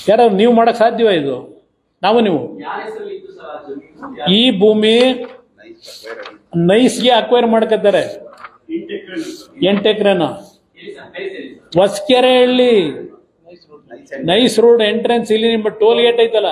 ಯಾರು ನೀವು ಮಾಡಕ್ ಸಾಧ್ಯವ ಇದು ನಾವು ನೀವು ಯಾರ ಹೆಸರಲ್ಲಿ ಇತ್ತು ಸರ್ ಆ ಜಮೀನು ಈ ಭೂಮಿ ನೈಸ್ಗೆ ಅಕ್ವೈರ್ ಮಾಡ್ಕೊತಾರೆ ಎಂಟು ಎಕರೆನ ಹೇಳಿ ಸರ್ ಹೇಳಿ ಸರ್ ಹೇಳಿ ಸರ್ ಹೊಸಕೆರೆ ಹಳ್ಳಿ ನೈಸ್ ರೋಡ್ ಎಂಟ್ರೆನ್ಸ್ ಇಲ್ಲಿ ನಿಮ್ಮ ಟೋಲ್ ಗೇಟ್ ಐತಲ್ಲ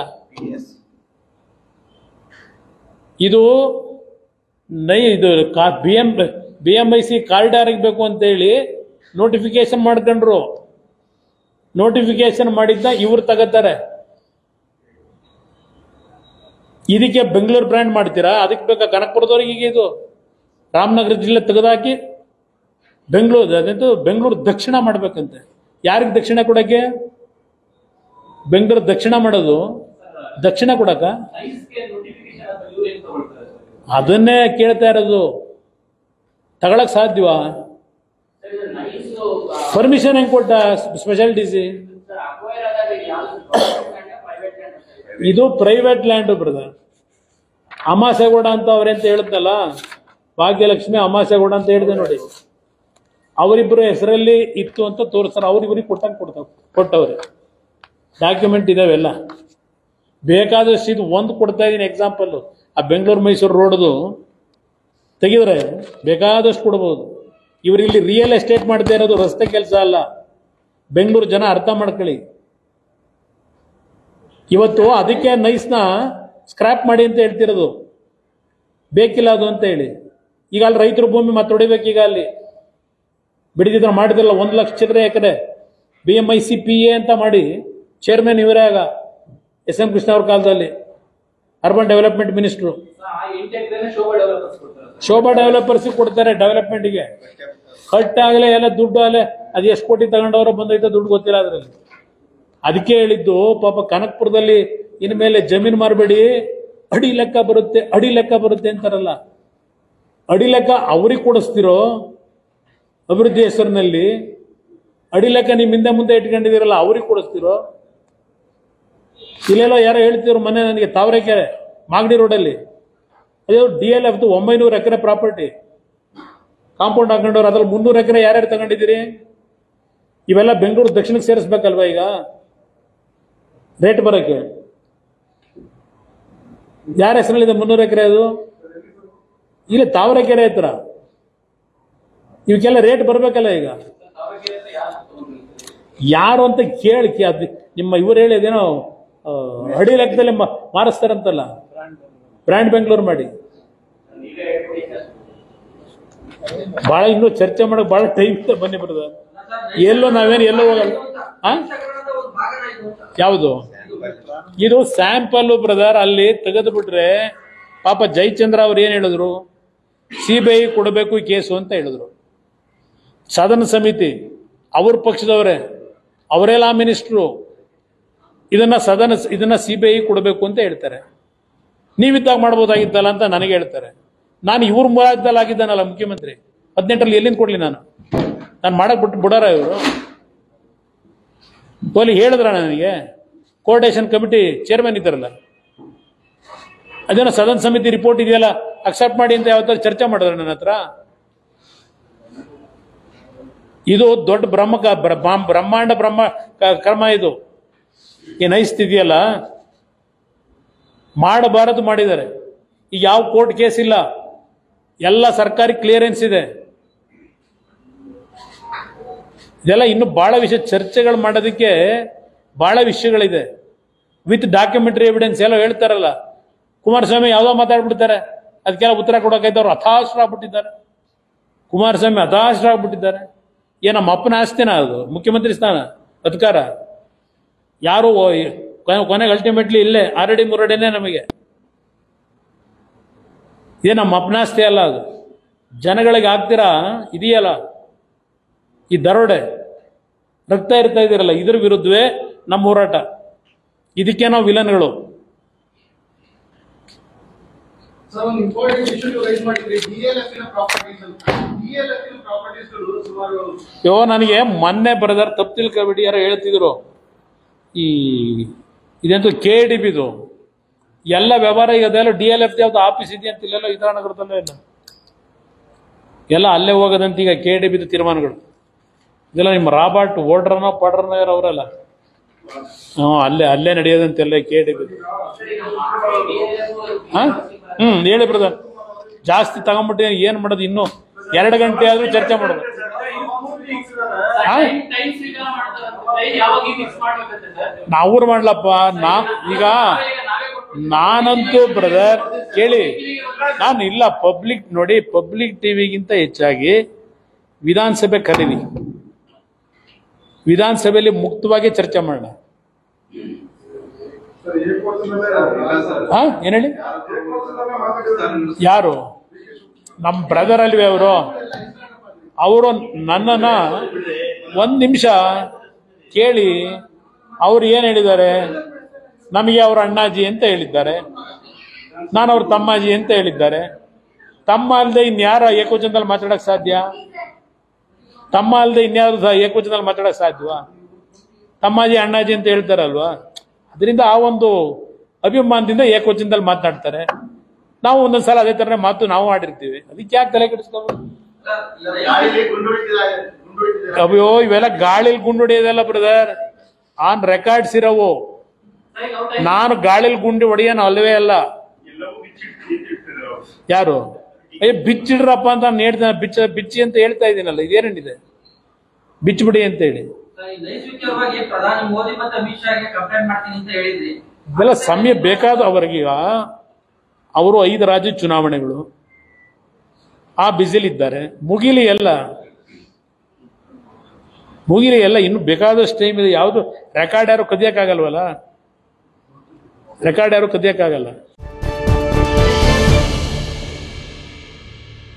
ಇದು ನೈ ಇದು B M B M I C ಕಾರಿಡಾರ್ಗೆ ಬೇಕು ಅಂತೇಳಿ ನೋಟಿಫಿಕೇಶನ್ ಮಾಡ್ಕೊಂಡ್ರು ನೋಟಿಫಿಕೇಶನ್ ಮಾಡಿದ್ದ ಇವ್ರು ತಗೋತಾರೆ ಇದಕ್ಕೆ ಬೆಂಗಳೂರು ಬ್ರ್ಯಾಂಡ್ ಮಾಡ್ತೀರಾ ಅದಕ್ಕೆ ಬೇಕಾ ಕನಕಪುರದವ್ರಿಗೆ ಈಗ ಇದು ರಾಮನಗರ ಜಿಲ್ಲೆ ತೆಗೆದಾಕಿ ಬೆಂಗಳೂರು ಅದಂತೂ ಬೆಂಗಳೂರು ದಕ್ಷಿಣ ಮಾಡ್ಬೇಕಂತೆ ಯಾರಿಗೆ ದಕ್ಷಿಣ ಕೊಡಕ್ಕೆ ಬೆಂಗಳೂರು ದಕ್ಷಿಣ ಮಾಡೋದು ದಕ್ಷಿಣ ಕೊಡಕ ನೈಸ್ಗೆ ನೋಟಿಫಿಕೇಶನ್ ಅಥವಾ ಇವ್ರು ಏನ್ ತಗೊಳ್ತಾರೆ ಸರ್ ಅದನ್ನೇ ಕೇಳ್ತಾ ಇರೋದು ತಗೊಳಕ್ ಸಾಧ್ಯವಾ ಸರ್ ಇದು ನೈಸ್ ಪರ್ಮಿಷನ್ ಹೆಂಗ್ ಕೊಟ್ಟ ಸ್ಪೆಷಾಲಿಟೀಸಿ ಸರ್ ಅಕ್ವೈರ್ ಆದಾಗ ಯಾವ್ದು ಪ್ರೈವೇಟ್ ಲ್ಯಾಂಡ್ ಅಂತ ಇದು ಪ್ರೈವೇಟ್ ಲ್ಯಾಂಡ್ ಬ್ರದರ್ ಅಮಾಸೆಗೌಡ ಅಂತ ಅವ್ರೆಂತ ಹೇಳುತ್ತಲ್ಲ ಭಾಗ್ಯಲಕ್ಷ್ಮಿ ಅಮಾಸೆಗೌಡ ಅಂತ ಹೇಳಿದೆ ನೋಡಿ ಅವರಿಬ್ಬರ ಹೆಸರಲ್ಲಿ ಇತ್ತು ಅಂತ ತೋರಿಸ್ತಾರೆ ಅವ್ರಿಬ್ರಿಗೆ ಕೊಟ್ಟಂಗೆ ಕೊಡ್ತಾವ ಕೊಟ್ಟವ್ರೆ ಡಾಕ್ಯುಮೆಂಟ್ ಇದಾವೆಲ್ಲ ಬೇಕಾದಷ್ಟು ಇದು ಒಂದು ಕೊಡ್ತಾ ಇದೀನಿ ಎಕ್ಸಾಂಪಲ್ ಆ ಬೆಂಗಳೂರು ಮೈಸೂರು ರೋಡ್ದು ತೆಗೆದ್ರೆ ಬೇಕಾದಷ್ಟು ಕೊಡ್ಬೋದು ಇವ್ರು ಇಲ್ಲಿ ರಿಯಲ್ ಎಸ್ಟೇಟ್ ಮಾಡ್ತಾ ಇರೋದು ರಸ್ತೆ ಕೆಲಸ ಅಲ್ಲ ಬೆಂಗಳೂರು ಜನ ಅರ್ಥ ಮಾಡ್ಕೊಳ್ಳಿ ಇವತ್ತು ಅದಕ್ಕೆ ನೈಸ್ನ ಸ್ಕ್ರಾಪ್ ಮಾಡಿ ಅಂತ ಹೇಳ್ತಿರೋದು ಬೇಕಿಲ್ಲ ಅದು ಅಂತ ಹೇಳಿ ಈಗ ಅಲ್ಲಿ ರೈತರು ಭೂಮಿ ಮತ್ತೆ ಹೊಡಿಬೇಕು ಈಗ ಅಲ್ಲಿ ಬಿಡಿದಿದ್ರೆ ಮಾಡಿದಿಲ್ಲ ಒಂದು ಲಕ್ಷ ಚಿಲ್ಲರೆ ಎಕರೆ B M I C P A ಅಂತ ಮಾಡಿ ಚೇರ್ಮನ್ ಇವರೇ ಆಗ ಎಸ್ ಎಂ ಕೃಷ್ಣ ಅವ್ರ ಕಾಲದಲ್ಲಿ ಅರ್ಬನ್ ಡೆವಲಪ್ಮೆಂಟ್ ಮಿನಿಸ್ಟ್ರು ಸರ್ ಆ ಎಂಟು ಎಕರೆನೇ ಶೋಭಾ ಡೆವಲಪರ್ಸ್ ಕೊಡ್ತಾರೆ ಸರ್ ಶೋಭಾ ಡೆವಲಪರ್ಸ್ ಕೊಡ್ತಾರೆ ಡೆವಲಪ್ಮೆಂಟ್ಗೆ ಕಟ್ ಆಗಲೇ ಎಲ್ಲ ದುಡ್ಡು ಆಗಲೇ ಅದು ಎಷ್ಟು ಕೋಟಿ ತಗೊಂಡವ್ರ ಬಂದೈತೆ ದುಡ್ಡು ಗೊತ್ತಿಲ್ಲ ಅದರಲ್ಲಿ ಅದಕ್ಕೆ ಹೇಳಿದ್ದು ಪಾಪ ಕನಕಪುರದಲ್ಲಿ ಇನ್ಮೇಲೆ ಜಮೀನು ಮಾರಬೇಡಿ ಅಡಿ ಲೆಕ್ಕ ಬರುತ್ತೆ ಅಡಿ ಲೆಕ್ಕ ಬರುತ್ತೆ ಅಂತಾರಲ್ಲ ಅಡಿ ಲೆಕ್ಕ ಅವ್ರಿಗೆ ಕೊಡಿಸ್ತಿರೋ ಅಭಿವೃದ್ಧಿ ಹೆಸರಿನಲ್ಲಿ ಅಡಿ ಲೆಕ್ಕ ನಿಮ್ಮ ಹಿಂದೆ ಮುಂದೆ ಇಟ್ಕೊಂಡಿದ್ದೀರಲ್ಲ ಅವ್ರಿಗೆ ಕೊಡಿಸ್ತಿರೋ ಇಲ್ಲೆಲ್ಲೋ ಯಾರೋ ಹೇಳ್ತಿದ್ರು ಮನೆ ನನಗೆ ತಾವರೆಕೆರೆ ಮಾಗಡಿ ರೋಡಲ್ಲಿ ಅದು ಡಿ ಎಲ್ ಎಫ್ ಒಂಬೈನೂರು ಎಕರೆ ಪ್ರಾಪರ್ಟಿ ಕಾಂಪೌಂಡ್ ಹಾಕೊಂಡವ್ರು ಅದ್ರಲ್ಲಿ ಮುನ್ನೂರು ಎಕರೆ ಯಾರ್ಯಾರು ತಗೊಂಡಿದ್ದೀರಿ ಇವೆಲ್ಲ ಬೆಂಗಳೂರು ದಕ್ಷಿಣಕ್ಕೆ ಸೇರಿಸ್ಬೇಕಲ್ವಾ ಈಗ ರೇಟ್ ಬರೋಕ್ಕೆ ಯಾರ ಹೆಸರಲ್ಲಿದೆ ಮುನ್ನೂರು ಎಕರೆ ಅದು ಇಲ್ಲಿ ತಾವರೆಕೆರೆ ಹತ್ರ ಇವಕ್ಕೆಲ್ಲ ರೇಟ್ ಬರಬೇಕಲ್ಲ ಈಗ ತಾವರೆಕೆರೆ ಹತ್ರ ಯಾರು ತಗೊಂಡ್ರು ಯಾರು ಅಂತ ಕೇಳಿ ಕೇ- ಅದ್ ನಿಮ್ಮ ಇವ್ರು ಹೇಳಿ ಅದೇನೋ ಆ, ಅಡಿ ಲೆಕ್ಕದಲ್ಲಿ ಮ- ಮಾರಿಸ್ತಾರಂತಲ್ಲ ಬ್ರ್ಯಾಂಡ್ ಬೆಂಗಳೂರು ಮಾಡಿ ನೀವೇ ಹೇಳ್ಕೊಡಿ ಸರ್ ಬಹಳ ಇನ್ನೂ ಚರ್ಚೆ ಮಾಡಕ್ ಬಹಳ ಟೈಮ್ ಇದೆ ಬನ್ನಿ ಬರದ ಎಲ್ಲೋ ನಾವೇನು ಎಲ್ಲೋ ಹೋಗಲ್ಲ ಆ? ಯಾವುದು ಇದು ಸ್ಯಾಂಪಲ್ ಬ್ರದರ್ ಅಲ್ಲಿ ತೆಗೆದು ಬಿಟ್ರೆ ಪಾಪ ಜಯಚಂದ್ರ ಅವ್ರು ಏನ್ ಹೇಳಿದ್ರು ಸಿ ಬಿ ಐ ಕೊಡಬೇಕು ಈ ಕೇಸು ಅಂತ ಹೇಳಿದ್ರು ಸದನ ಸಮಿತಿ ಅವ್ರ ಪಕ್ಷದವರೇ ಅವರೆಲ್ಲ ಮಿನಿಸ್ಟ್ರು ಇದನ್ನ ಸದನ ಇದನ್ನ ಸಿ ಬಿ ಐ ಕೊಡಬೇಕು ಅಂತ ಹೇಳ್ತಾರೆ ನೀವಿದ್ದಾಗ ಮಾಡ್ಬೋದಾಗಿತ್ತಲ್ಲ ಅಂತ ನನಗೆ ಹೇಳ್ತಾರೆ ನಾನು ಇವ್ರ ಮೂಲದಲ್ಲಿ ಆಗಿದ್ದಾನಲ್ಲ ಮುಖ್ಯಮಂತ್ರಿ ಹದಿನೆಂಟರಲ್ಲಿ ಎಲ್ಲಿಂದ ಕೊಡ್ಲಿ ನಾನು ನಾನು ಮಾಡಕ್ ಬಿಟ್ಟು ಬಿಡಾರ ಇವರು ಕೊಹ್ಲಿ ಹೇಳಿದ್ರ ನನಗೆ ಕೋರ್ಡೇಷನ್ ಕಮಿಟಿ ಚೇರ್ಮನ್ ಇದ್ದಾರಲ್ಲ ಅದೇನೋ ಸದನ ಸಮಿತಿ ರಿಪೋರ್ಟ್ ಇದೆಯಲ್ಲ ಅಕ್ಸೆಪ್ಟ್ ಮಾಡಿ ಅಂತ ಯಾವತ್ತಾದ್ರು ಚರ್ಚೆ ಮಾಡಿದ್ರ ನನ್ನ ಹತ್ರ ಇದು ದೊಡ್ಡ ಬ್ರಹ್ಮ ಕ- ಬ್ರ- ಬ್ರಹ್ಮ- ಬ್ರಹ್ಮಾಂಡ ಬ್ರಹ್ಮ ಕ- ಕರ್ಮ ಇದು ಈ ನೈಸ್ತ್ ಇದೆಯಲ್ಲ ಮಾಡಬಾರದು ಮಾಡಿದ್ದಾರೆ ಈಗ ಯಾವ ಕೋರ್ಟ್ ಕೇಸ್ ಇಲ್ಲ ಎಲ್ಲ ಸರ್ಕಾರಿ ಕ್ಲಿಯರೆನ್ಸ್ ಇದೆ ಇದೆಲ್ಲ ಇನ್ನು ಬಹಳ ವಿಷಯ ಚರ್ಚೆಗಳು ಮಾಡೋದಕ್ಕೆ ಬಹಳ ವಿಷಯಗಳಿದೆ ವಿತ್ ಡಾಕ್ಯುಮೆಂಟರಿ ಎವಿಡೆನ್ಸ್ ಎಲ್ಲ ಹೇಳ್ತಾರಲ್ಲ ಕುಮಾರಸ್ವಾಮಿ ಯಾವುದೋ ಮಾತಾಡ್ಬಿಡ್ತಾರೆ ಅದಕ್ಕೆಲ್ಲ ಉತ್ತರ ಕೊಡೋಕೈತೆ ಹತಾಶರಾಗ್ಬಿಟ್ಟಿದ್ದಾರೆ ಕುಮಾರಸ್ವಾಮಿ ಹತಾಶರಾಗ್ಬಿಟ್ಟಿದ್ದಾರೆ ಏ ನಮ್ಮ ಅಪ್ಪನ ಆಸ್ತಿನ ಅದು ಮುಖ್ಯಮಂತ್ರಿ ಸ್ಥಾನ ಅಧಿಕಾರ ಯಾರು ಕೊನೆ- ಕೊನೆಗೆ ಅಲ್ಟಿಮೇಟ್ಲಿ ಇಲ್ಲೇ ಆರಡಿ ಮುರಡಿನೇ ನಮಗೆ ಇದೇ ನಮ್ಮ ಅಪ್ಪನ ಆಸ್ತಿ ಅಲ್ಲ ಅದು ಜನಗಳಿಗೆ ಆಗ್ತೀರಾ ಇದೆಯಲ್ಲ ಈ ದರೋಡೆ ರಕ್ತ ಇರ್ತಾ ಇದ್ದೀರಲ್ಲ ಇದ್ರ ವಿರುದ್ಧವೇ ನಮ್ಮ ಹೋರಾಟ ಇದಕ್ಕೆ ನಾವು ವಿಲನ್ಗಳು ಸರ್ ಒಂದು ಇಂಪಾರ್ಟೆಂಟ್ ಇಶ್ಯೂ ನೀವು ರೈಸ್ ಮಾಡಿದ್ರಿ ಡಿಎಲ್ಎಫ್ ನ ಪ್ರಾಪರ್ಟೀಸ್ ಅಂತ ಡಿಎಲ್ಎಫ್ ನ ಪ್ರಾಪರ್ಟೀಸ್ ಗಳು ಸುಮಾರು ಯೋ ನನಗೆ ಮೊನ್ನೆ ಬರೆದಾರ ತಪ್ಪು ತಿಳ್ಕೊಬೇಡಿ ಯಾರೋ ಹೇಳ್ತಿದ್ರು ಈ ಇದೆಂತ ಕೆ ಡಿ ಬಿದು ಎಲ್ಲ ವ್ಯವಹಾರ ಈಗ ಅದೆಲ್ಲ ಡಿ ಎಲ್ ಎಫ್ ಯಾವ್ದು ಆಫೀಸ್ ಇದೆಯಾ ಅಂತ ಇಲ್ಲೆಲ್ಲ ಇದ್ರಾನಗರದಲ್ಲೇ ಇಲ್ಲ ಎಲ್ಲ ಅಲ್ಲೇ ಹೋಗೋದಂತ ಈಗ ಕೆ ಡಿ ಬಿದು ತೀರ್ಮಾನಗಳು ಇದೆಲ್ಲ ನಿಮ್ಮ ರಾಬರ್ಟ್ ಓಡ್ರನೋ ಪಡ್ರನೋ ಅವರಲ್ಲ ಹ್ಞೂ ಅಲ್ಲೇ ಅಲ್ಲೇ ನಡೆಯೋದಂತೆಲ್ಲ ಕೇಳಿ ಹಾ ಹ್ಮ್ ಹೇಳಿ ಬ್ರದರ್ ಜಾಸ್ತಿ ತಗೊಂಬಿಟ್ಟು ಏನ್ ಮಾಡೋದು ಇನ್ನು ಎರಡು ಗಂಟೆ ಆದ್ರೂ ಚರ್ಚೆ ಮಾಡೋದು ಹಾ? ಟೈಮ್ ಸ್ವೀಕಾರ ಮಾಡ್ತಾರೆ ಯಾವಾಗ ಫಿಕ್ಸ್ ಮಾಡ್ಬೇಕಂತೆ ಸರ್ ನಾವ್ರು ಮಾಡ್ಲಪ್ಪ ನಾ ಈಗ ನಾವೇ ಕೊಟ್ಬಿಡ್ತೀವಿ. ನಾನಂತೂ ಬ್ರದರ್ ಕೇಳಿ ನಾನು ಇಲ್ಲ ಪಬ್ಲಿಕ್ ನೋಡಿ ಪಬ್ಲಿಕ್ ಟಿವಿಗಿಂತ ಹೆಚ್ಚಾಗಿ ವಿಧಾನಸಭೆ ಕರೀರಿ ವಿಧಾನಸಭೆಯಲ್ಲಿ ಮುಕ್ತವಾಗಿ ಚರ್ಚೆ ಮಾಡೋಣ ಹಾ ಏನ್ ಹೇಳಿ ಯಾರು ನಮ್ಮ ಬ್ರದರ್ ಅಲ್ವೇ ಅವರು ಅವರು ನನ್ನನ್ನ ಒಂದ್ ನಿಮಿಷ ಕೇಳಿ ಅವ್ರು ಏನ್ ಹೇಳಿದ್ದಾರೆ ನಮಗೆ ಅವ್ರ ಅಣ್ಣಾಜಿ ಅಂತ ಹೇಳಿದ್ದಾರೆ ನಾನು ಅವ್ರ ತಮ್ಮಾಜಿ ಅಂತ ಹೇಳಿದ್ದಾರೆ ತಮ್ಮ ಅಲ್ಲದೆ ಇನ್ಯಾರ ಏಕವಚನದಲ್ಲಿ ಮಾತಾಡಕ್ ಸಾಧ್ಯ ತಮ್ಮ ಅಲ್ಲದೆ ಇನ್ಯಾರು ಸಹ ಏಕವಚನದಲ್ಲಿ ಮಾತಾಡಕ್ ಸಾಧ್ಯವಾ ತಮ್ಮಾಜಿ ಅಣ್ಣಾಜಿ ಅಂತ ಹೇಳ್ತಾರಲ್ವಾ ಅದರಿಂದ ಆ ಒಂದು ಅಭಿಮಾನದಿಂದ ಏಕವಚನದಲ್ಲಿ ಮಾತನಾಡ್ತಾರೆ ನಾವು ಒಂದೊಂದ್ಸಲ ಅದೇ ತರ ಮಾತು ನಾವು ಆಡಿರ್ತೀವಿ ಅದಕ್ಕೆ ಯಾಕೆ ತಲೆ ಕೆಡಿಸ್ಕೋಬೇಕು ಗಾಳಿಲಿ ಗುಂಡು ಹೊಡಿತಿದ್ದಾರೆ, ಗುಂಡು ಹೊಡಿತಿದ್ದಾರೆ. ಅಯ್ಯೋ ಇವೆಲ್ಲ ಗಾಳಿಲಿ ಗುಂಡು ಹೊಡೆಯೋದಲ್ಲ ಬ್ರದರ್ ಆನ್ ರೆಕಾರ್ಡ್ಸ್ ಇರವು ಸರ್, ಈಗ ಅವ್ರ time ನಾನು ಗಾಳಿಲಿ ಗುಂಡಿ ಹೊಡೆಯೋನು ಅಲ್ವೇ ಅಲ್ಲ ಯಾರು ಏ ಬಿಚ್ಚಿಡ್ರಪ್ಪ ಅಂತ ನಾನು ಹೇಳ್ತಾನೆ ಬಿಚ್ಚ ಬಿಚ್ಚಿ ಅಂತ ಹೇಳ್ತಾ ಇದ್ದೀನಲ್ಲ ಇದೇನೇನಿದೆ ಬಿಚ್ಚಿಬಿಡಿ ಅಂತ ಹೇಳಿ ಸರ್, ಈ ನೈಸರ್ಗಿಕವಾಗಿ ಪ್ರಧಾನಿ ಮೋದಿ ಮತ್ತೆ ಅಮಿತ್ ಶಾಗೆ ಕಂಪ್ಲೇಂಟ್ ಮಾಡ್ತೀನಿ ಅಂತ ಹೇಳಿದ್ರಿ ಇವೆಲ್ಲ ಸಮಯ ಬೇಕಾದ ಅವರಿಗೀಗ ಅವರು ಐದು ರಾಜ್ಯ ಚುನಾವಣೆಗಳು ಆ ಬಿಸಿಲಿದ್ದಾರೆ ಮುಗಿಲಿ ಎಲ್ಲ ಮುಗಿಲಿ ಎಲ್ಲ ಇನ್ನು ಬೇಕಾದಷ್ಟು ಟೈಮ್ ಇದೆ ಯಾವುದು ರೆಕಾರ್ಡ್ ಯಾರು ಕದಿಯಕ್ಕಾಗಲ್ವಲ್ಲ ರೆಕಾರ್ಡ್ ಯಾರು ಕದಿಯಕ್ಕಾಗಲ್ಲ